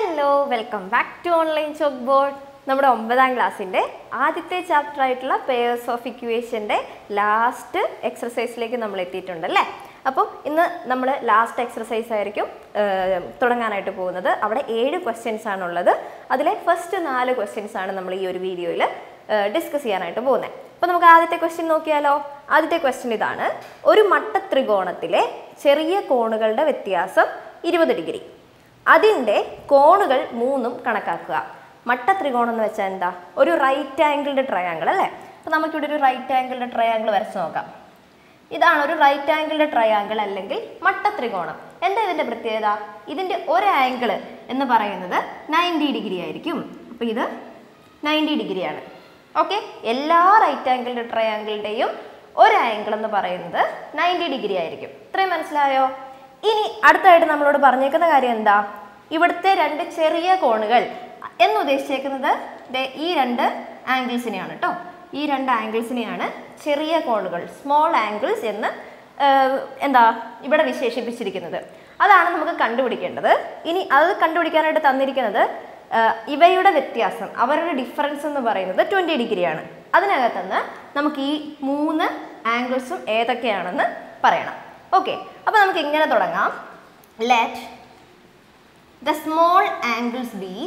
Hello welcome back to online chalk board നമ്മുടെ ഒമ്പതാം ക്ലാസ്സിൻ്റെ ആദ്യത്തെ ചാപ്റ്റർ ആയിട്ടുള്ള പേയേഴ്സ് ഓഫ് ഇക്വേഷൻ്റെ ലാസ്റ്റ് എക്സർസൈസിലേക്ക് നമ്മൾ എത്തിയിട്ടുണ്ട് അല്ലേ അപ്പോൾ ഇന്ന് നമ്മൾ ലാസ്റ്റ് എക്സർസൈസ് ആയിരിക്കും ഏർ, തുടങ്ങാനായിട്ട് പോകുന്നത് അവിടെ ഏഴ് ക്വസ്റ്റ്യൻസ് ആണുള്ളത് അതിലെ ഫസ്റ്റ് നാല് ക്വസ്റ്റ്യൻസ് ആണ് നമ്മൾ ഈ ഒരു വീഡിയോയിൽ ഡിസ്കസ് ചെയ്യാനായിട്ട് പോകുന്നത് അപ്പോൾ നമുക്ക് ആദ്യത്തെ ക്വസ്റ്റ്യൻ നോക്കിയാലോ ആദ്യത്തെ ക്വസ്റ്റ്യൻ ഇതാണ് ഒരു മട്ട ത്രികോണത്തിലെ ചെറിയ കോണുകളുടെ വ്യത്യാസം ഇരുപത് ഡിഗ്രി അതിൻ്റെ കോണുകൾ മൂന്നും കണക്കാക്കുക മട്ട ത്രികോണം എന്ന് വെച്ചാൽ എന്താ ഒരു റൈറ്റ് ആംഗിൾഡ് ട്രയാങ്കിൾ അല്ലേ അപ്പോൾ നമുക്കിവിടെ ഒരു റൈറ്റ് ആംഗിൾഡ് ട്രയാങ്കിൾ വരച്ച് നോക്കാം ഇതാണ് ഒരു റൈറ്റ് ആംഗിൾഡ് ട്രയാങ്കിൾ അല്ലെങ്കിൽ മട്ട ത്രികോണം എന്താ ഇതിൻ്റെ പ്രത്യേകത ഇതിൻ്റെ ഒരു ആംഗിൾ എന്ന് പറയുന്നത് നയൻറ്റി ഡിഗ്രി ആയിരിക്കും അപ്പോൾ ഇത് നയൻറ്റി ഡിഗ്രിയാണ് ഓക്കെ എല്ലാ റൈറ്റ് ആംഗിൾഡ് ട്രയാങ്കിളിൻ്റെയും ഒരു ആംഗിൾ എന്ന് പറയുന്നത് നയൻറ്റി ഡിഗ്രി ആയിരിക്കും ഇത്രയും മനസ്സിലായോ ഇനി അടുത്തായിട്ട് നമ്മളോട് പറഞ്ഞേക്കുന്ന കാര്യം എന്താ ഇവിടുത്തെ രണ്ട് ചെറിയ കോണുകൾ എന്ന് ഉദ്ദേശിച്ചേക്കുന്നത് ദേ ഈ രണ്ട് ആംഗിൾസിനെയാണ് കേട്ടോ ഈ രണ്ട് ആംഗിൾസിനെയാണ് ചെറിയ കോണുകൾ സ്മോൾ ആംഗിൾസ് എന്ന് ഏഹ്, എന്താ ഇവിടെ വിശേഷിപ്പിച്ചിരിക്കുന്നത് അതാണ് നമുക്ക് കണ്ടുപിടിക്കേണ്ടത് ഇനി അത് കണ്ടുപിടിക്കാനായിട്ട് തന്നിരിക്കുന്നത് ഏഹ്, ഇവയുടെ വ്യത്യാസം അവരുടെ ഡിഫറൻസ് എന്ന് പറയുന്നത് ട്വൻറ്റി ഡിഗ്രിയാണ് അതിനകത്തുനിന്ന് നമുക്ക് ഈ മൂന്ന് ആംഗിൾസും ഏതൊക്കെയാണെന്ന് പറയണം ഓക്കെ അപ്പോൾ നമുക്ക് ഇങ്ങനെ തുടങ്ങാം let the small angles be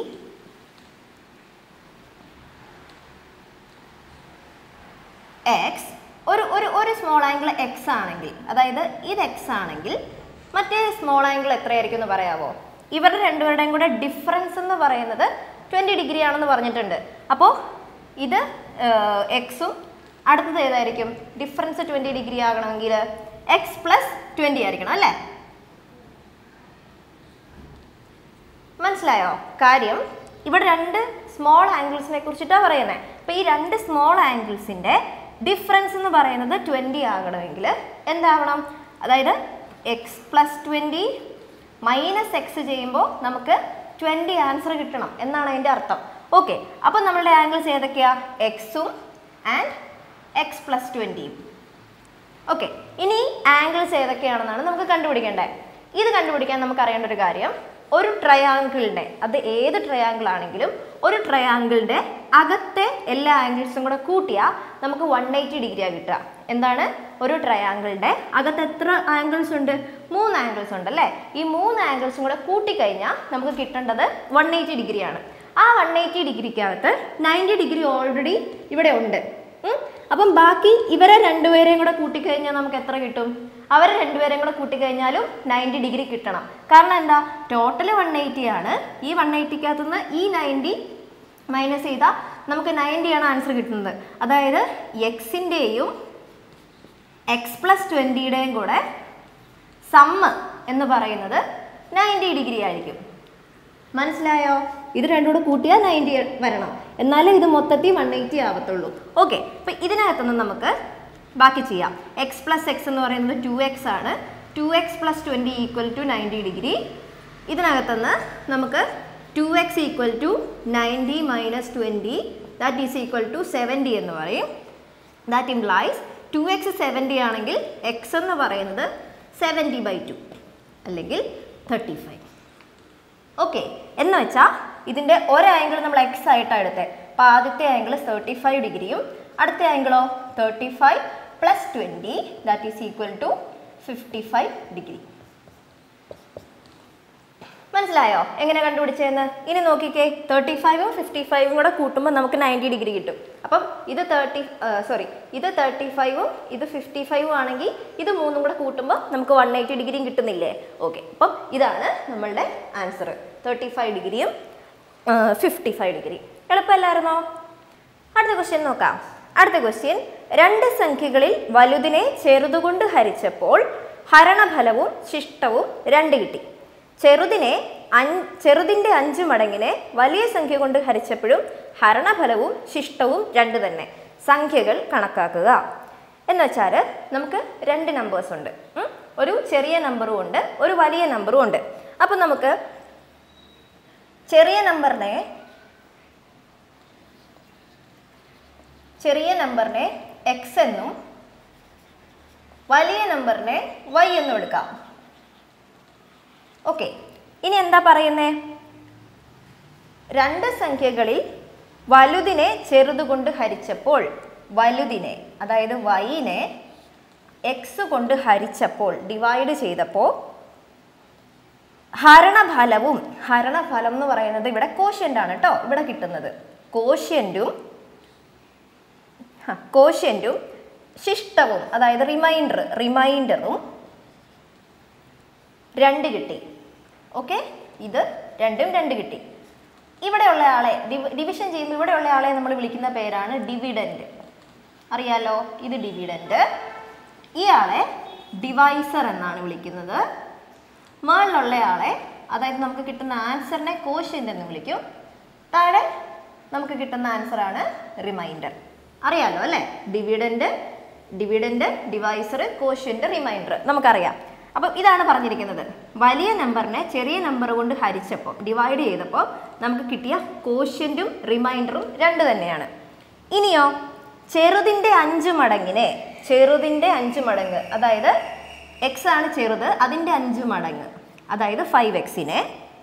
x ഒരു ഒരു ഒരു സ്മോൾ ആംഗിൾ എക്സ് ആണെങ്കിൽ അതായത് ഇത് എക്സ് ആണെങ്കിൽ മറ്റേ സ്മോൾ ആംഗിൾ എത്രയായിരിക്കും എന്ന് പറയാവോ ഇവരുടെ രണ്ടുപേരുടെയും കൂടെ ഡിഫറൻസ് എന്ന് പറയുന്നത് ട്വൻറ്റി ഡിഗ്രി ആണെന്ന് പറഞ്ഞിട്ടുണ്ട് അപ്പോൾ ഇത് എക്സും അടുത്തത് ഏതായിരിക്കും ഡിഫറൻസ് ട്വൻറ്റി ഡിഗ്രി ആകണമെങ്കിൽ എക്സ് പ്ലസ് ട്വൻറ്റി ആയിരിക്കണം അല്ലേ മനസ്സിലായോ കാര്യം ഇവിടെ രണ്ട് സ്മോൾ ആംഗിൾസിനെ കുറിച്ചിട്ടാണ് പറയുന്നത് അപ്പോൾ ഈ രണ്ട് സ്മോൾ ആംഗിൾസിൻ്റെ ഡിഫറൻസ് എന്ന് പറയുന്നത് ട്വൻറ്റി ആകണമെങ്കിൽ എന്താവണം അതായത് x plus twenty minus x ചെയ്യുമ്പോൾ നമുക്ക് ട്വൻറ്റി ആൻസർ കിട്ടണം എന്നാണ് അതിൻ്റെ അർത്ഥം ഓക്കെ അപ്പം നമ്മളുടെ ആംഗിൾസ് ഏതൊക്കെയാ എക്സും ആൻഡ് എക്സ് പ്ലസ് ട്വൻറ്റിയും ഓക്കെ ഇനി ആംഗിൾസ് ഏതൊക്കെയാണെന്നാണ് നമുക്ക് കണ്ടുപിടിക്കേണ്ടത് ഇത് കണ്ടുപിടിക്കാൻ നമുക്ക് അറിയേണ്ട ഒരു കാര്യം ഒരു ട്രയാങ്കിളിൻ്റെ അത് ഏത് ട്രയാങ്കിൾ ആണെങ്കിലും ഒരു ട്രയാങ്കിളിൻ്റെ അകത്തെ എല്ലാ ആംഗിൾസും കൂടെ കൂട്ടിയാൽ നമുക്ക് വൺ എയ്റ്റി ഡിഗ്രിയാണ് കിട്ടുക എന്താണ് ഒരു ട്രയാങ്കിളിൻ്റെ അകത്ത് എത്ര ആംഗിൾസ് ഉണ്ട് മൂന്ന് ആംഗിൾസ് ഉണ്ട് അല്ലേ ഈ മൂന്ന് ആംഗിൾസും കൂടെ കൂട്ടിക്കഴിഞ്ഞാൽ നമുക്ക് കിട്ടേണ്ടത് വൺ എയ്റ്റി ഡിഗ്രിയാണ് ആ വൺ എയ്റ്റി ഡിഗ്രിക്കകത്ത് നയൻറ്റി ഡിഗ്രി ഓൾറെഡി ഇവിടെ ഉണ്ട് ഉം. അപ്പം ബാക്കി ഇവരെ രണ്ടുപേരെയും കൂടെ കൂട്ടിക്കഴിഞ്ഞാൽ നമുക്ക് എത്ര കിട്ടും അവരെ രണ്ടുപേരെയും കൂടെ കൂട്ടിക്കഴിഞ്ഞാലും നയൻറ്റി ഡിഗ്രി കിട്ടണം കാരണം എന്താ ടോട്ടൽ വൺ എയ്റ്റി ആണ് ഈ വൺ എയ്റ്റിക്കകത്തു നിന്ന് ഈ നയൻറ്റി മൈനസ് ചെയ്താൽ നമുക്ക് 90 ആണ് ആൻസർ കിട്ടുന്നത് അതായത് എക്സിൻ്റെയും എക്സ് പ്ലസ് ട്വൻറ്റിയുടെയും കൂടെ സമ്മ് എന്ന് പറയുന്നത് നയൻറ്റി ഡിഗ്രി ആയിരിക്കും മനസ്സിലായോ ഇത് രണ്ടും കൂടെ കൂട്ടിയാൽ നയൻറ്റി വരണം എന്നാലേ ഇത് മൊത്തത്തിൽ വൺ എയ്റ്റി ആവത്തുള്ളൂ ഓക്കെ അപ്പം ഇതിനകത്തുനിന്ന് നമുക്ക് ബാക്കി ചെയ്യാം എക്സ് പ്ലസ് എക്സ് എന്ന് പറയുന്നത് ടു എക്സ് ആണ് two x plus twenty equal to ninety degree ഇതിനകത്തുനിന്ന് നമുക്ക് two x equal to ninety minus twenty that is equal to seventy എന്ന് പറയും that implies two x seventy ആണെങ്കിൽ എക്സ് എന്ന് പറയുന്നത് സെവൻറ്റി ബൈ ടു അല്ലെങ്കിൽ thirty five okay എന്ന് വെച്ചാൽ ഇതിൻ്റെ ഒരു ആംഗിൾ നമ്മൾ എക്സ് ആയിട്ടാണ് എടുത്തത് അപ്പോൾ ആദ്യത്തെ ആംഗിൾ തേർട്ടി ഫൈവ് ഡിഗ്രിയും അടുത്ത ആംഗിളോ thirty five plus twenty that is equal to fifty five degree മനസ്സിലായോ എങ്ങനെ കണ്ടുപിടിച്ചതെന്ന് ഇനി നോക്കിക്കേ തേർട്ടി ഫൈവും ഫിഫ്റ്റി ഫൈവും കൂടെ കൂട്ടുമ്പോൾ നമുക്ക് നയൻറ്റി ഡിഗ്രി കിട്ടും അപ്പം ഇത് തേർട്ടി സോറി ഇത് തേർട്ടി ഫൈവും ഇത് ഫിഫ്റ്റി ഫൈവും ആണെങ്കിൽ ഇത് മൂന്നും കൂടെ കൂട്ടുമ്പോൾ നമുക്ക് വൺ എയ്റ്റി ഡിഗ്രിയും കിട്ടുന്നില്ലേ ഓക്കെ അപ്പം ഇതാണ് നമ്മളുടെ ആൻസർ തേർട്ടി ഫൈവ് ഡിഗ്രിയും ഫിഫ്റ്റി ഫൈവ് ഡിഗ്രി എളുപ്പമല്ലായിരുന്നോ അടുത്ത ക്വസ്റ്റ്യൻ നോക്കാം അടുത്ത ക്വസ്റ്റ്യൻ രണ്ട് സംഖ്യകളിൽ വലുതിനെ ചെറുതുകൊണ്ട് ഹരിച്ചപ്പോൾ ഹരണഫലവും ശിഷ്ടവും രണ്ട് കിട്ടി ചെറുതിനെ അൻ ചെറുതിൻ്റെ അഞ്ച് മടങ്ങിനെ വലിയ സംഖ്യ കൊണ്ട് ഹരിച്ചപ്പോഴും ഹരണഫലവും ശിഷ്ടവും രണ്ട് തന്നെ സംഖ്യകൾ കണക്കാക്കുക എന്ന് വെച്ചാൽ നമുക്ക് രണ്ട് നമ്പേഴ്സ് ഉണ്ട് ഉം? ഒരു ചെറിയ നമ്പറും ഉണ്ട് ഒരു വലിയ നമ്പറും ഉണ്ട് അപ്പം നമുക്ക് ചെറിയ നമ്പറിനെ ചെറിയ നമ്പറിനെ എക്സ് എന്നും വലിയ നമ്പറിനെ വൈ എന്നും എടുക്കാം ഓക്കെ ഇനി എന്താ പറയുന്നേ രണ്ട് സംഖ്യകളിൽ വലുതിനെ ചെറുതുകൊണ്ട് ഹരിച്ചപ്പോൾ വലുതിനെ അതായത് വൈനെ എക്സ് കൊണ്ട് ഹരിച്ചപ്പോൾ ഡിവൈഡ് ചെയ്തപ്പോൾ ഹരണഫലവും ഹരണഫലം എന്ന് പറയുന്നത് ഇവിടെ കോഷ്യൻ്റ് ആണ് കേട്ടോ ഇവിടെ കിട്ടുന്നത് കോഷ്യൻറ്റും കോഷ്യൻറ്റും ശിഷ്ടവും അതായത് റിമൈൻഡർ റിമൈൻഡറും രണ്ട് കിട്ടി ഓക്കെ ഇത് രണ്ടും രണ്ട് കിട്ടി ഇവിടെയുള്ള ആളെ ഡിവിഷൻ ചെയ്യുമ്പോൾ ഇവിടെയുള്ള ആളെ നമ്മൾ വിളിക്കുന്ന പേരാണ് ഡിവിഡൻറ്റ് അറിയാലോ ഇത് ഡിവിഡൻറ്റ് ഇയാളെ ഡിവൈസർ എന്നാണ് വിളിക്കുന്നത് മുകളിലുള്ള ആളെ അതായത് നമുക്ക് കിട്ടുന്ന ആൻസറിനെ കോഷ്യൻ്റ് എന്ന് വിളിക്കും താഴെ നമുക്ക് കിട്ടുന്ന ആൻസറാണ് റിമൈൻഡർ അറിയാലോ അല്ലേ dividend dividend divisor quotient remainder നമുക്കറിയാം അപ്പം ഇതാണ് പറഞ്ഞിരിക്കുന്നത് വലിയ നമ്പറിനെ ചെറിയ നമ്പർ കൊണ്ട് ഹരിച്ചപ്പോൾ ഡിവൈഡ് ചെയ്തപ്പോൾ നമുക്ക് കിട്ടിയ കോഷ്യൻറ്റും റിമൈൻഡറും രണ്ട് തന്നെയാണ് ഇനിയോ ചെറുതിൻ്റെ അഞ്ച് മടങ്ങിനെ ചെറുതിൻ്റെ അഞ്ച് മടങ്ങ് അതായത് എക്സ് ആണ് ചെറുത് അതിൻ്റെ അഞ്ച് മടങ്ങ് അതായത് ഫൈവ് എക്സിനെ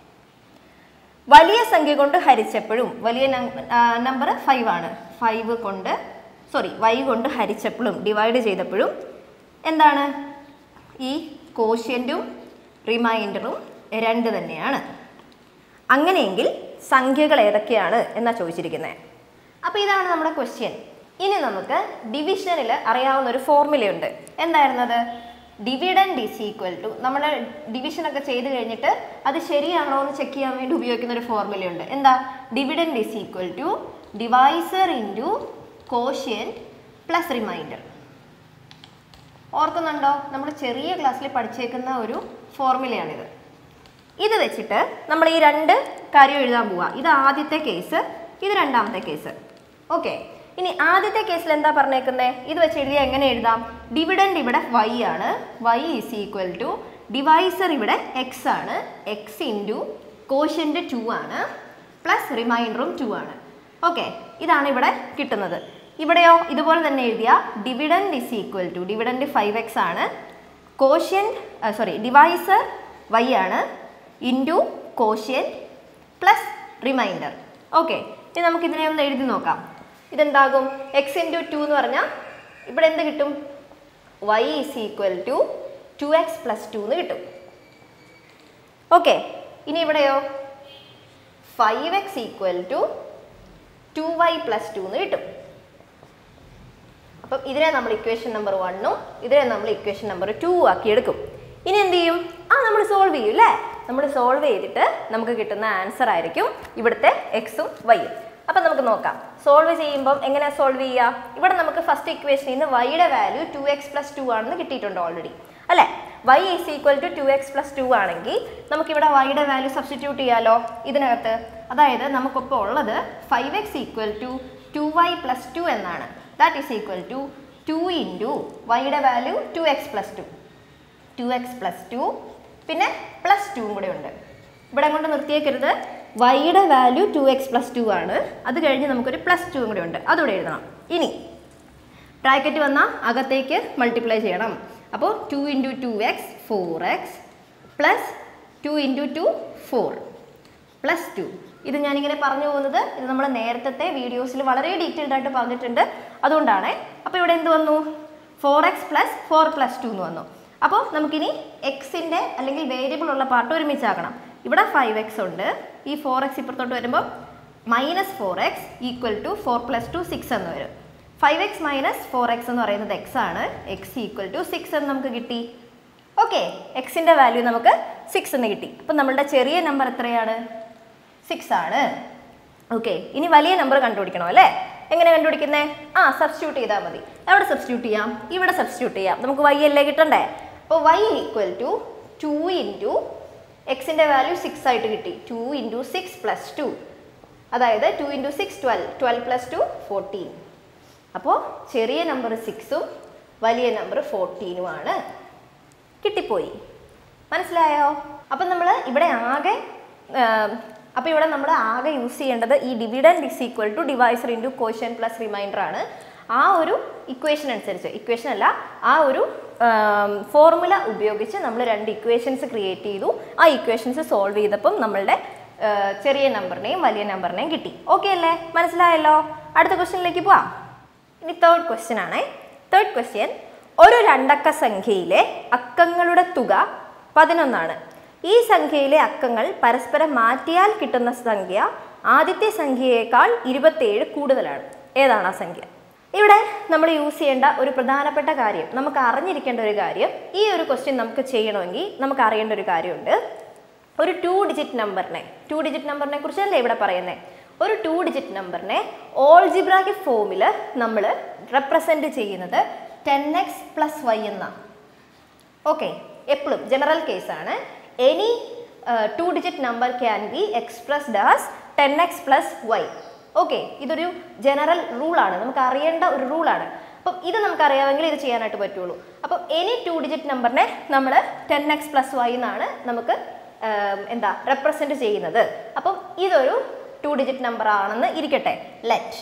വലിയ സംഖ്യ കൊണ്ട് ഹരിച്ചപ്പോഴും വലിയ നമ്പർ ഫൈവ് ആണ് ഫൈവ് കൊണ്ട് സോറി വൈ കൊണ്ട് ഹരിച്ചപ്പോഴും ഡിവൈഡ് ചെയ്തപ്പോഴും എന്താണ് ഈ കോഷ്യൻറ്റും റിമൈൻഡറും രണ്ട് തന്നെയാണ് അങ്ങനെയെങ്കിൽ സംഖ്യകൾ ഏതൊക്കെയാണ് എന്നാ ചോദിച്ചിരിക്കുന്നത് അപ്പോൾ ഇതാണ് നമ്മുടെ ക്വസ്റ്റ്യൻ ഇനി നമുക്ക് ഡിവിഷനിൽ അറിയാവുന്ന ഒരു ഫോർമുലയുണ്ട് എന്തായിരുന്നത് ഡിവിഡൻഡ് ഈസ് ഈക്വൽ ടു നമ്മൾ ഡിവിഷനൊക്കെ ചെയ്ത് കഴിഞ്ഞിട്ട് അത് ശരിയാണോ എന്ന് ചെക്ക് ചെയ്യാൻ വേണ്ടി ഉപയോഗിക്കുന്ന ഒരു ഫോർമുലയുണ്ട് എന്താ dividend is equal to divisor into quotient plus remainder ഓർക്കുന്നുണ്ടോ നമ്മൾ ചെറിയ ക്ലാസ്സിൽ പഠിച്ചേക്കുന്ന ഒരു ഫോർമുലയാണിത് ഇത് വെച്ചിട്ട് നമ്മൾ ഈ രണ്ട് കാര്യം എഴുതാൻ പോവാ ഇത് ആദ്യത്തെ കേസ് ഇത് രണ്ടാമത്തെ കേസ് ഓക്കെ ഇനി ആദ്യത്തെ കേസിൽ എന്താ പറഞ്ഞേക്കുന്നത് ഇത് വെച്ച് എഴുതിയാൽ എങ്ങനെ എഴുതാം ഡിവിഡൻഡ് ഇവിടെ വൈ ആണ് y is equal to divisor ഇവിടെ എക്സ് ആണ് എക്സ് ഇൻറ്റു കോഷ്യൻ്റ് ടു ആണ് പ്ലസ് റിമൈൻഡറും ടു ആണ് ഓക്കെ ഇതാണ് ഇവിടെ കിട്ടുന്നത് ഇവിടെയോ ഇതുപോലെ തന്നെ എഴുതിയ dividend is equal to dividend five x ആണ് കോഷ്യൻ സോറി ഡിവൈസർ വൈ ആണ് into quotient plus remainder okay ഇനി നമുക്ക് ഇതിനെ ഒന്ന് എഴുതി നോക്കാം ഇതെന്താകും എക്സ് ഇൻറ്റു ടു എന്ന് പറഞ്ഞാൽ ഇവിടെ എന്ത് കിട്ടും y is equal to two x plus two എന്ന് കിട്ടും ഓക്കെ ഇനി ഇവിടെയോ five x equal to two y plus two എന്ന് കിട്ടും അപ്പം ഇതിനെ നമ്മൾ ഇക്വേഷൻ നമ്പർ വണ്ണും ഇതിനെ നമ്മൾ ഇക്വേഷൻ നമ്പർ ടു ആക്കി എടുക്കും ഇനി എന്ത് ചെയ്യും ആ നമ്മൾ സോൾവ് ചെയ്യും അല്ലേ നമ്മൾ സോൾവ് ചെയ്തിട്ട് നമുക്ക് കിട്ടുന്ന ആൻസർ ആയിരിക്കും ഇവിടുത്തെ എക്സും വൈയും അപ്പം നമുക്ക് നോക്കാം സോൾവ് ചെയ്യുമ്പം എങ്ങനെ സോൾവ് ചെയ്യുക ഇവിടെ നമുക്ക് ഫസ്റ്റ് ഇക്വേഷനിൽ നിന്ന് വൈയുടെ value two x plus two ആണെന്ന് കിട്ടിയിട്ടുണ്ട് ഓൾറെഡി അല്ലേ y is equal to two x plus two ആണെങ്കിൽ നമുക്കിവിടെ വൈയുടെ വാല്യൂ സബ്സ്റ്റിറ്റ്യൂട്ട് ചെയ്യാലോ ഇതിനകത്ത് അതായത് നമുക്കിപ്പോൾ ഉള്ളത് five x equal to two y plus two എന്നാണ് that is equal to two into വൈയുടെ value two x plus two two x plus two പിന്നെ പ്ലസ് ടുവും കൂടെ ഉണ്ട് ഇവിടെ കൊണ്ട് നിർത്തിയേക്കരുത് വൈയുടെ value two x plus two ആണ് അത് കഴിഞ്ഞ് നമുക്കൊരു പ്ലസ് ടുവും കൂടെ ഉണ്ട് അതുകൂടെ എഴുതണം ഇനി ബ്രാക്കറ്റ് വന്നാൽ അകത്തേക്ക് മൾട്ടിപ്ലൈ ചെയ്യണം അപ്പോൾ two into two x four x plus two into two four plus two ഇത് ഞാനിങ്ങനെ പറഞ്ഞു പോകുന്നത് ഇത് നമ്മൾ നേരത്തെ വീഡിയോസിൽ വളരെ ഡീറ്റെയിൽഡ് ആയിട്ട് പറഞ്ഞിട്ടുണ്ട് അതുകൊണ്ടാണ് അപ്പോൾ ഇവിടെ എന്ത് വന്നു four x plus four plus two എന്ന് വന്നു അപ്പോൾ നമുക്കിനി എക്സിൻ്റെ അല്ലെങ്കിൽ വേരിയബിൾ ഉള്ള പാർട്ട് ഒരുമിച്ചാക്കണം ഇവിടെ ഫൈവ് എക്സ് ഉണ്ട് ഈ ഫോർ എക്സ് ഇപ്പുറത്തോട്ട് വരുമ്പോൾ minus four x equal to four plus two six എന്ന് വരും five x minus four x എന്ന് പറയുന്നത് എക്സ് ആണ് എക്സ് ഈക്വൽ ടു സിക്സ് എന്ന് നമുക്ക് കിട്ടി ഓക്കെ എക്സിൻ്റെ വാല്യൂ നമുക്ക് സിക്സ് എന്ന് കിട്ടി അപ്പം നമ്മളുടെ ചെറിയ നമ്പർ എത്രയാണ് സിക്സ് ആണ് ഓക്കെ ഇനി വലിയ നമ്പർ കണ്ടുപിടിക്കണം അല്ലേ എങ്ങനെ കണ്ടുപിടിക്കുന്നേ ആ സബ്സ്റ്റിറ്റ്യൂട്ട് ചെയ്താൽ മതി എവിടെ സബ്സ്റ്റിറ്റ്യൂട്ട് ചെയ്യാം ഇവിടെ സബ്സ്റ്റിറ്റ്യൂട്ട് ചെയ്യാം നമുക്ക് വൈ അല്ലേ കിട്ടണ്ടേ അപ്പോൾ y equal to two into എക്സിൻ്റെ വാല്യൂ സിക്സ് ആയിട്ട് കിട്ടി two into six plus two അതായത് two into six twelve twelve plus two fourteen അപ്പോൾ ചെറിയ നമ്പർ സിക്സും വലിയ നമ്പർ ഫോർട്ടീനുമാണ് കിട്ടിപ്പോയി മനസ്സിലായോ അപ്പം നമ്മൾ ഇവിടെ ആകെ അപ്പോൾ ഇവിടെ നമ്മൾ ആകെ യൂസ് ചെയ്യേണ്ടത് ഈ dividend is equal to divisor into quotient plus remainder ആണ് ആ ഒരു ഇക്വേഷൻ അനുസരിച്ച് ഇക്വേഷൻ അല്ല ആ ഒരു ഫോർമുല ഉപയോഗിച്ച് നമ്മൾ രണ്ട് ഇക്വേഷൻസ് ക്രിയേറ്റ് ചെയ്തു ആ ഇക്വേഷൻസ് സോൾവ് ചെയ്തപ്പം നമ്മളുടെ ആ, ചെറിയ നമ്പറിനെയും വലിയ നമ്പറിനെയും കിട്ടി ഓക്കെ അല്ലേ മനസ്സിലായല്ലോ അടുത്ത ക്വസ്റ്റ്യനിലേക്ക് പോവാം ഇനി തേർഡ് ക്വസ്റ്റ്യൻ ആണേ തേർഡ് ക്വസ്റ്റ്യൻ ഒരു രണ്ടക്ക സംഖ്യയിലെ അക്കങ്ങളുടെ തുക പതിനൊന്നാണ് ഈ സംഖ്യയിലെ അക്കങ്ങൾ പരസ്പരം മാറ്റിയാൽ കിട്ടുന്ന സംഖ്യ ആദ്യത്തെ സംഖ്യയേക്കാൾ ഇരുപത്തേഴ് കൂടുതലാണ് ഏതാണ് ആ സംഖ്യ ഇവിടെ നമ്മൾ യൂസ് ചെയ്യേണ്ട ഒരു പ്രധാനപ്പെട്ട കാര്യം നമുക്ക് അറിഞ്ഞിരിക്കേണ്ട ഒരു കാര്യം ഈ ഒരു ക്വസ്റ്റ്യൻ നമുക്ക് ചെയ്യണമെങ്കിൽ നമുക്ക് അറിയേണ്ട ഒരു കാര്യമുണ്ട് ഒരു ടു ഡിജിറ്റ് നമ്പറിനെ ടു ഡിജിറ്റ് നമ്പറിനെ കുറിച്ചല്ലേ ഇവിടെ പറയുന്നത് ഒരു ടു ഡിജിറ്റ് നമ്പറിനെ ഓൾജിബ്രാക്കിക് ഫോമിൽ നമ്മൾ റെപ്രസെൻറ്റ് ചെയ്യുന്നത് ടെൻ എക്സ് പ്ലസ് വൈ എന്നാണ് ഓക്കെ എപ്പോഴും ജനറൽ കേസാണ് any two digit number can be expressed as ten x plus y okay ഇതൊരു ജനറൽ റൂളാണ് നമുക്ക് അറിയേണ്ട ഒരു റൂളാണ് അപ്പം ഇത് നമുക്ക് അറിയാമെങ്കിൽ ഇത് ചെയ്യാനായിട്ട് പറ്റുള്ളൂ അപ്പം എനി ടു ഡിജിറ്റ് നമ്പറിനെ നമ്മൾ ടെൻ എക്സ് പ്ലസ് വൈ എന്നാണ് നമുക്ക് ആം, എന്താ റെപ്രസെൻറ്റ് ചെയ്യുന്നത് അപ്പം ഇതൊരു ടു ഡിജിറ്റ് നമ്പർ ആണെന്ന് ഇരിക്കട്ടെ ലെറ്റ്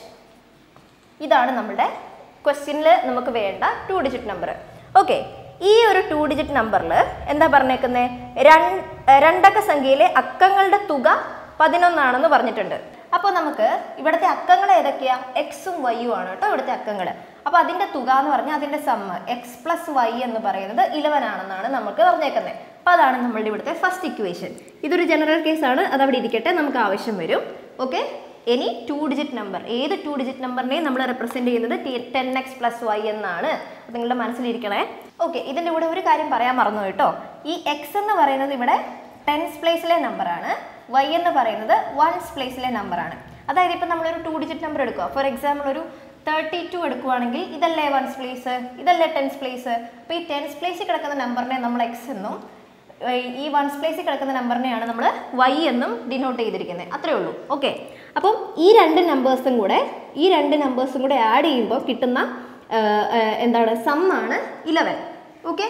ഇതാണ് നമ്മുടെ ക്വസ്റ്റ്യനിൽ നമുക്ക് വേണ്ട ടു ഡിജിറ്റ് നമ്പർ ഓക്കെ ഈ ഒരു ടു ഡിജിറ്റ് നമ്പറിൽ എന്താ പറഞ്ഞേക്കുന്നത് രണ്ടക്ക സംഖ്യയിലെ അക്കങ്ങളുടെ തുക പതിനൊന്നാണെന്ന് പറഞ്ഞിട്ടുണ്ട് അപ്പോൾ നമുക്ക് ഇവിടുത്തെ അക്കങ്ങൾ ഏതൊക്കെയാ എക്സും വൈയും ആണ് കേട്ടോ ഇവിടുത്തെ അക്കങ്ങൾ അപ്പോൾ അതിൻ്റെ തുക എന്ന് പറഞ്ഞാൽ അതിൻ്റെ സമ്മ് എക്സ് പ്ലസ് വൈ എന്ന് പറയുന്നത് ഇലവൻ ആണെന്നാണ് നമുക്ക് പറഞ്ഞേക്കുന്നത് അപ്പോൾ അതാണ് നമ്മളുടെ ഇവിടുത്തെ ഫസ്റ്റ് ഇക്വേഷൻ ഇതൊരു ജനറൽ കേസാണ് അത് അവിടെ ഇരിക്കട്ടെ നമുക്ക് ആവശ്യം വരും okay any two digit number ഏത് ടു ഡിജിറ്റ് നമ്പറിനെയും നമ്മൾ റെപ്രസെൻറ്റ് ചെയ്യുന്നത് ടെൻ എക്സ് പ്ലസ് വൈ എന്നാണ് അത് നിങ്ങളുടെ മനസ്സിലിരിക്കണേ ഓക്കെ ഇതിൻ്റെ കൂടെ ഒരു കാര്യം പറയാൻ മറന്നു കേട്ടോ ഈ എക്സ് എന്ന് പറയുന്നത് ഇവിടെ ടെൻസ് പ്ലേസിലെ നമ്പറാണ് വൈ എന്ന് പറയുന്നത് വൺസ് പ്ലേസിലെ നമ്പറാണ് അതായത് ഇപ്പം നമ്മളൊരു ടു ഡിജിറ്റ് നമ്പർ എടുക്കുക ഫോർ എക്സാമ്പിൾ ഒരു തേർട്ടി ടു എടുക്കുവാണെങ്കിൽ ഇതല്ലേ വൺസ് പ്ലേസ് ഇതല്ലേ ടെൻസ് പ്ലേസ് അപ്പോൾ ഈ ടെൻസ് പ്ലേസിൽ കിടക്കുന്ന നമ്പറിനെ നമ്മൾ എക്സ് എന്നും ഏർ ഈ വൺസ് പ്ലേസിൽ കിടക്കുന്ന നമ്പറിനെയാണ് നമ്മൾ വൈ എന്നും ഡിനോട്ട് ചെയ്തിരിക്കുന്നത് അത്രേ ഉള്ളൂ ഓക്കെ അപ്പം ഈ രണ്ട് നമ്പേഴ്സും കൂടെ ഈ രണ്ട് നമ്പേഴ്സും കൂടെ ആഡ് ചെയ്യുമ്പോൾ കിട്ടുന്ന ഏർ, ഏർ, എന്താണ് സമ്മാണ് ഇലവൻ ഓക്കെ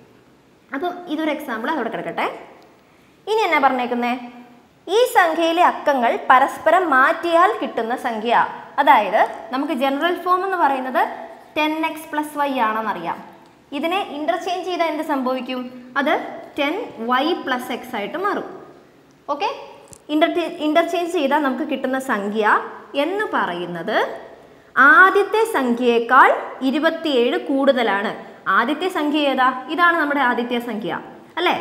അപ്പം ഇതൊരു എക്സാമ്പിൾ അതവിടെ കിടക്കട്ടെ ഇനി എന്നാ പറഞ്ഞേക്കുന്നേ ഈ സംഖ്യയിലെ അക്കങ്ങൾ പരസ്പരം മാറ്റിയാൽ കിട്ടുന്ന സംഖ്യ അതായത് നമുക്ക് ജനറൽ ഫോം എന്ന് പറയുന്നത് ടെൻ എക്സ് പ്ലസ് വൈ ആണെന്നറിയാം ഇതിനെ ഇൻ്റർചേഞ്ച് ചെയ്താൽ എന്ത് സംഭവിക്കും അത് ടെൻ വൈ പ്ലസ് എക്സ് ആയിട്ട് മാറും ഓക്കെ ഇൻ്റർ ഇൻ്റർചേഞ്ച് ചെയ്താൽ നമുക്ക് കിട്ടുന്ന സംഖ്യ എന്ന് പറയുന്നത് ആദ്യത്തെ സംഖ്യയേക്കാൾ ഇരുപത്തിയേഴ് കൂടുതലാണ് ആദ്യത്തെ സംഖ്യ ഏതാ ഇതാണ് നമ്മുടെ ആദ്യത്തെ സംഖ്യ അല്ലേ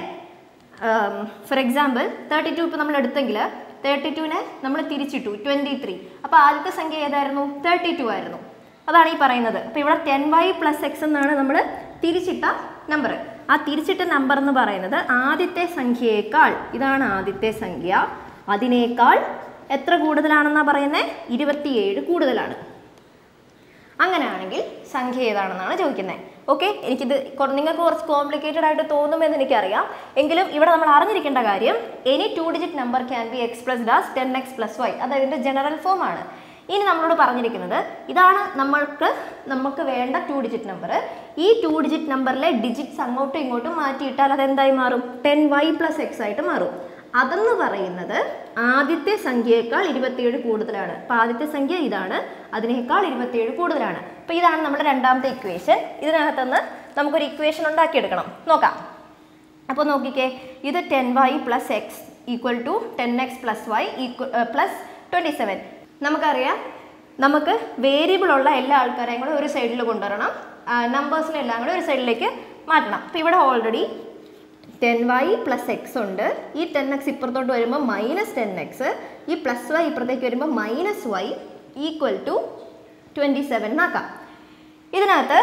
ഫോർ എക്സാമ്പിൾ തേർട്ടി ടു ഇപ്പോൾ നമ്മൾ എടുത്തെങ്കിൽ തേർട്ടി ടുവിനെ നമ്മൾ തിരിച്ചിട്ടു ട്വൻറ്റി ത്രീ അപ്പോൾ ആദ്യത്തെ സംഖ്യ ഏതായിരുന്നു തേർട്ടി ടു ആയിരുന്നു അതാണ് ഈ പറയുന്നത് അപ്പോൾ ഇവിടെ ടെൻ വൈ പ്ലസ് എക്സ് എന്നാണ് നമ്മൾ തിരിച്ചിട്ട നമ്പർ ആ തിരിച്ചിട്ട നമ്പർ എന്ന് പറയുന്നത് ആദ്യത്തെ സംഖ്യയേക്കാൾ ഇതാണ് ആദ്യത്തെ സംഖ്യ അതിനേക്കാൾ എത്ര കൂടുതലാണെന്നാണ് പറയുന്നത് ഇരുപത്തിയേഴ് കൂടുതലാണ് അങ്ങനെയാണെങ്കിൽ സംഖ്യ ഏതാണെന്നാണ് ചോദിക്കുന്നത് ഓക്കെ എനിക്കിത് കൊ- നിങ്ങൾക്ക് കുറച്ച് കോംപ്ലിക്കേറ്റഡ് ആയിട്ട് തോന്നുമെന്ന് എനിക്കറിയാം എങ്കിലും ഇവിടെ നമ്മൾ അറിഞ്ഞിരിക്കേണ്ട കാര്യം any two digit number can be expressed as ten x plus y അത് അതിൻ്റെ ജനറൽ ഫോം ആണ് ഇനി നമ്മളോട് പറഞ്ഞിരിക്കുന്നത് ഇതാണ് നമ്മൾക്ക് നമുക്ക് വേണ്ട ടു ഡിജിറ്റ് നമ്പർ ഈ ടു ഡിജിറ്റ് നമ്പറിലെ ഡിജിറ്റ്സ് അങ്ങോട്ടും ഇങ്ങോട്ടും മാറ്റിയിട്ടാൽ അത് എന്തായി മാറും ടെൻ വൈ പ്ലസ് എക്സ് ആയിട്ട് മാറും അതെന്ന് പറയുന്നത് ആദ്യത്തെ സംഖ്യയേക്കാൾ ഇരുപത്തിയേഴ് കൂടുതലാണ് അപ്പോൾ ആദ്യത്തെ സംഖ്യ ഇതാണ് അതിനേക്കാൾ ഇരുപത്തിയേഴ് കൂടുതലാണ് അപ്പോൾ ഇതാണ് നമ്മുടെ രണ്ടാമത്തെ ഇക്വേഷൻ ഇതിനകത്തുനിന്ന് നമുക്കൊരു ഇക്വേഷൻ ഉണ്ടാക്കിയെടുക്കണം നോക്കാം അപ്പോൾ നോക്കിക്കേ ഇത് ten y plus x equal to ten x plus y equal plus twenty seven നമുക്കറിയാം നമുക്ക് വേരിയബിൾ ഉള്ള എല്ലാ ആൾക്കാരെയും കൂടെ ഒരു സൈഡിൽ കൊണ്ടുവരണം നമ്പേഴ്സിനെ എല്ലാം കൂടെ ഒരു സൈഡിലേക്ക് മാറ്റണം അപ്പോൾ ഇവിടെ already ten y plus x ഉണ്ട് ഈ ടെൻ എക്സ് ഇപ്പുറത്തോട്ട് വരുമ്പോൾ മൈനസ് ടെൻ എക്സ് ഈ പ്ലസ് വൈ ഇപ്പുറത്തേക്ക് വരുമ്പോൾ minus y equal to twenty seven എന്നാക്കാം ഇതിനകത്ത്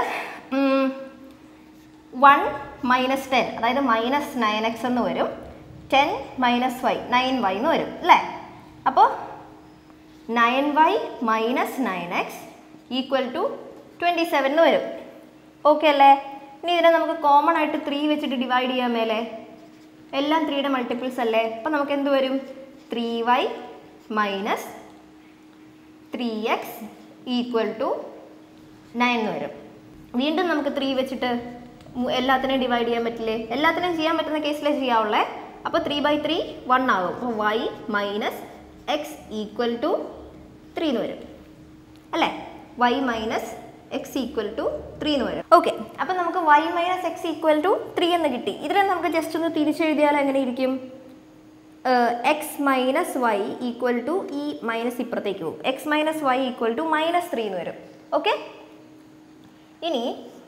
വൺ മൈനസ് ടെൻ അതായത് മൈനസ് നയൻ എക്സ് എന്ന് വരും ten minus y nine y എന്ന് വരും അല്ലേ അപ്പോൾ nine y minus nine x equal to twenty seven എന്ന് വരും ഓക്കെ അല്ലേ ഇനി ഇതിനെ നമുക്ക് കോമൺ ആയിട്ട് ത്രീ വെച്ചിട്ട് ഡിവൈഡ് ചെയ്യാൻ മേലെ എല്ലാം ത്രീയുടെ മൾട്ടിപ്പിൾസ് അല്ലേ അപ്പം നമുക്ക് എന്ത് വരും three y minus three x equal to nine എന്ന് വരും വീണ്ടും നമുക്ക് ത്രീ വെച്ചിട്ട് മു- എല്ലാത്തിനെയും ഡിവൈഡ് ചെയ്യാൻ പറ്റില്ലേ എല്ലാത്തിനെയും ചെയ്യാൻ പറ്റുന്ന കേസിലേ ചെയ്യാവുള്ളേ അപ്പോൾ ത്രീ ബൈ ത്രീ വൺ ആകും അപ്പോൾ y minus x equal to three എന്ന് വരും അല്ലേ y minus x equal to three എന്ന് വരും ഓക്കെ അപ്പം നമുക്ക് y minus x equal to three എന്ന് കിട്ടി ഇതിനെ നമുക്ക് ജസ്റ്റ് ഒന്ന് തിരിച്ചെഴുതിയാൽ എങ്ങനെ ഇരിക്കും x minus y equal to ഈ മൈനസ് ഇപ്പുറത്തേക്ക് പോകും x minus y equal to minus three എന്ന് വരും ഓക്കെ ഇനി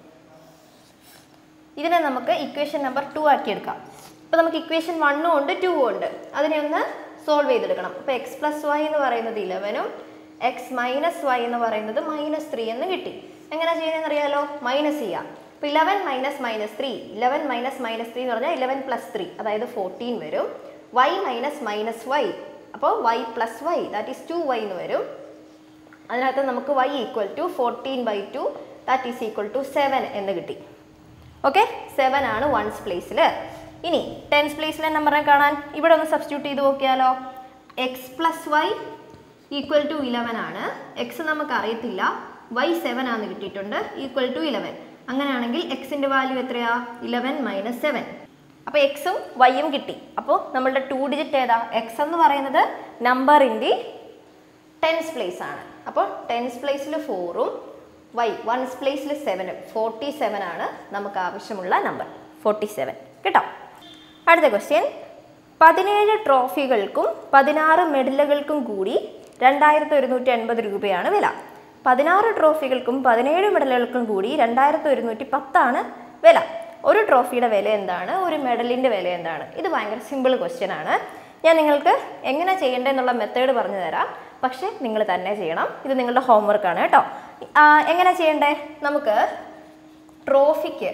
ഇതിനെ നമുക്ക് ഇക്വേഷൻ നമ്പർ ടു ആക്കി എടുക്കാം ഇപ്പോൾ നമുക്ക് ഇക്വേഷൻ വണ്ണും ഉണ്ട് ടൂവും ഉണ്ട് അതിനെ ഒന്ന് സോൾവ് ചെയ്തെടുക്കണം അപ്പോൾ എക്സ് പ്ലസ് വൈ എന്ന് പറയുന്നത് ഇലവനും എക്സ് മൈനസ് വൈ എന്ന് പറയുന്നത് മൈനസ് ത്രീ എന്ന് കിട്ടി എങ്ങനെ ചെയ്യുന്നതെന്ന് അറിയാലോ മൈനസ് ചെയ്യാം ഇപ്പോൾ eleven minus minus three eleven minus minus three എന്ന് പറഞ്ഞാൽ ഇലവൻ പ്ലസ് ത്രീ അതായത് ഫോർട്ടീൻ വരും വൈ മൈനസ് മൈനസ് വൈ അപ്പോൾ y plus y that is two y എന്ന് വരും അതിനകത്ത് നമുക്ക് y equal to fourteen by two that is equal to seven എന്ന് കിട്ടി ഓക്കെ സെവൻ ആണ് വൺസ് പ്ലേസിൽ ഇനി ടെൻസ് പ്ലേസിലെ നമ്പറിനെ കാണാൻ ഇവിടെ ഒന്ന് സബ്സ്റ്റിറ്റ്യൂട്ട് ചെയ്ത് നോക്കിയാലോ x plus y equal to eleven ആണ് എക്സ് നമുക്ക് അറിയത്തില്ല വൈ സെവൻ ആണ് കിട്ടിയിട്ടുണ്ട് ഈക്വൽ ടു ഇലവൻ അങ്ങനെയാണെങ്കിൽ എക്സിൻ്റെ വാല്യൂ എത്രയാ ഇലവൻ മൈനസ് സെവൻ അപ്പോൾ എക്സും വൈയും കിട്ടി അപ്പോൾ നമ്മളുടെ ടു ഡിജിറ്റ് ഏതാ എക്സ് എന്ന് പറയുന്നത് number in the tens place ആണ് അപ്പോൾ ടെൻസ് പ്ലേസിൽ ഫോറും വൈ വൺസ് പ്ലേസിൽ സെവനും ഫോർട്ടി സെവൻ ആണ് നമുക്ക് ആവശ്യമുള്ള നമ്പർ ഫോർട്ടി സെവൻ കേട്ടോ അടുത്ത ക്വസ്റ്റ്യൻ പതിനേഴ് ട്രോഫികൾക്കും പതിനാറ് മെഡലുകൾക്കും കൂടി രണ്ടായിരത്തി ഒരുന്നൂറ്റി എൺപത് രൂപയാണ് വില പതിനാറ് ട്രോഫികൾക്കും പതിനേഴ് മെഡലുകൾക്കും കൂടി രണ്ടായിരത്തി ഒരുന്നൂറ്റി പത്താണ് വില ഒരു ട്രോഫിയുടെ വില എന്താണ് ഒരു മെഡലിൻ്റെ വില എന്താണ് ഇത് ഭയങ്കര സിമ്പിൾ ക്വസ്റ്റ്യൻ ആണ് ഞാൻ നിങ്ങൾക്ക് എങ്ങനെ ചെയ്യേണ്ടതെന്നുള്ള മെത്തേഡ് പറഞ്ഞു തരാം പക്ഷേ നിങ്ങൾ തന്നെ ചെയ്യണം ഇത് നിങ്ങളുടെ ഹോംവർക്കാണ് കേട്ടോ ആ, എങ്ങനെ ചെയ്യണ്ടേ നമുക്ക് ട്രോഫിക്ക്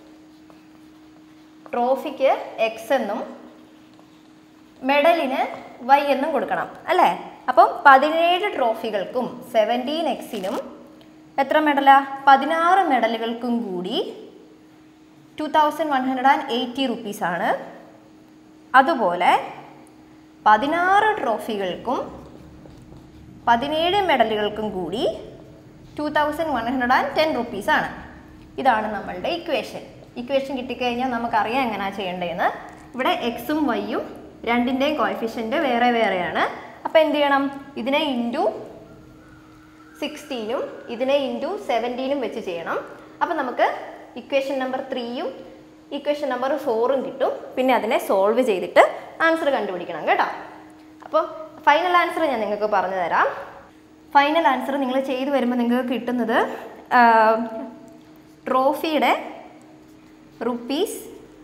ട്രോഫിക്ക് എക്സ് എന്നും മെഡലിന് വൈ എന്നും കൊടുക്കണം അല്ലേ അപ്പം പതിനേഴ് ട്രോഫികൾക്കും സെവൻറ്റീൻ എക്സിനും എത്ര മെഡലാ പതിനാറ് മെഡലുകൾക്കും കൂടി two thousand one hundred and eighty റുപ്പീസാണ് അതുപോലെ പതിനാറ് ട്രോഫികൾക്കും പതിനേഴ് മെഡലുകൾക്കും കൂടി two thousand one hundred and ten റുപ്പീസാണ് ഇതാണ് നമ്മളുടെ ഇക്വേഷൻ ഇക്വേഷൻ കിട്ടിക്കഴിഞ്ഞാൽ നമുക്കറിയാം എങ്ങനെയാണ് ചെയ്യേണ്ടതെന്ന് ഇവിടെ എക്സും വൈയും രണ്ടിൻ്റെയും കോയഫിഷ്യൻ്റ് വേറെ വേറെയാണ് അപ്പോൾ എന്ത് ചെയ്യണം ഇതിനെ ഇൻറ്റു സിക്സ്റ്റീനും ഇതിനെ ഇൻറ്റു സെവൻറ്റീനും വെച്ച് ചെയ്യണം അപ്പോൾ നമുക്ക് ഇക്വേഷൻ നമ്പർ ത്രീയും ഇക്വേഷൻ നമ്പർ ഫോറും കിട്ടും പിന്നെ അതിനെ സോൾവ് ചെയ്തിട്ട് ആൻസർ കണ്ടുപിടിക്കണം കേട്ടോ അപ്പോൾ ഫൈനൽ ആൻസർ ഞാൻ നിങ്ങൾക്ക് പറഞ്ഞു തരാം ഫൈനൽ ആൻസർ നിങ്ങൾ ചെയ്തു വരുമ്പോൾ നിങ്ങൾക്ക് കിട്ടുന്നത് ആ, ട്രോഫിയുടെ റുപ്പീസ്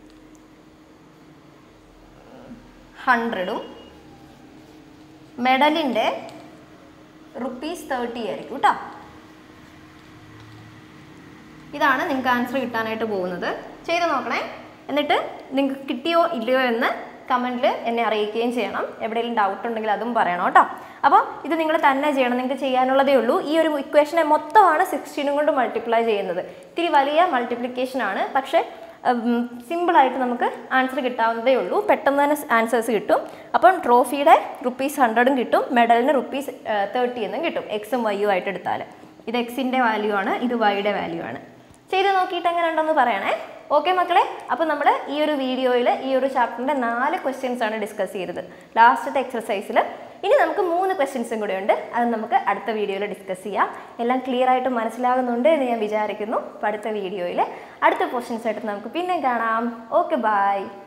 ഹൺഡ്രഡും മെഡലിൻ്റെ റുപ്പീസ് തേർട്ടി ആയിരിക്കും കേട്ടോ ഇതാണ് നിങ്ങൾക്ക് ആൻസർ കിട്ടാനായിട്ട് പോകുന്നത് ചെയ്ത് നോക്കണേ എന്നിട്ട് നിങ്ങൾക്ക് കിട്ടിയോ ഇല്ലയോ എന്ന് കമൻറ്റിൽ എന്നെ അറിയിക്കുകയും ചെയ്യണം എവിടെയെങ്കിലും ഡൗട്ട് ഉണ്ടെങ്കിൽ അതും പറയണം കേട്ടോ അപ്പോൾ ഇത് നിങ്ങൾ തന്നെ ചെയ്യണം നിങ്ങൾക്ക് ചെയ്യാനുള്ളതേ ഉള്ളൂ ഈ ഒരു ഇക്വേഷനെ മൊത്തമാണ് സിക്സ്റ്റീനും കൊണ്ട് മൾട്ടിപ്ലൈ ചെയ്യുന്നത് ഇത്തിരി വലിയ മൾട്ടിപ്ലിക്കേഷൻ ആണ് പക്ഷേ സിമ്പിളായിട്ട് നമുക്ക് ആൻസർ കിട്ടാവുന്നതേ ഉള്ളൂ പെട്ടെന്ന് തന്നെ ആൻസേഴ്സ് കിട്ടും അപ്പം ട്രോഫിയുടെ റുപ്പീസ് ഹൺഡ്രഡും കിട്ടും മെഡലിന് റുപ്പീസ് തേർട്ടി എന്നും കിട്ടും എക്സും വൈയും ആയിട്ട് എടുത്താൽ ഇത് എക്സിൻ്റെ വാല്യൂ ആണ് ഇത് വൈയുടെ വാല്യൂ ആണ് ചെയ്ത് നോക്കിയിട്ട് എങ്ങനെ ഉണ്ടെന്ന് പറയണേ ഓക്കെ മക്കളെ അപ്പോൾ നമ്മൾ ഈ ഒരു വീഡിയോയിൽ ഈ ഒരു ചാപ്റ്ററിൻ്റെ നാല് ക്വസ്റ്റ്യൻസ് ആണ് ഡിസ്കസ് ചെയ്തത് ലാസ്റ്റത്തെ എക്സസൈസിൽ ഇനി നമുക്ക് മൂന്ന് ക്വസ്റ്റ്യൻസും കൂടെ ഉണ്ട് അത് നമുക്ക് അടുത്ത വീഡിയോയിൽ ഡിസ്കസ് ചെയ്യാം എല്ലാം ക്ലിയർ ആയിട്ട് മനസ്സിലാകുന്നുണ്ട് എന്ന് ഞാൻ വിചാരിക്കുന്നു അപ്പോൾ അടുത്ത വീഡിയോയിൽ അടുത്ത ക്വസ്റ്റ്യൻസ് ആയിട്ട് നമുക്ക് പിന്നെ കാണാം ഓക്കെ ബൈ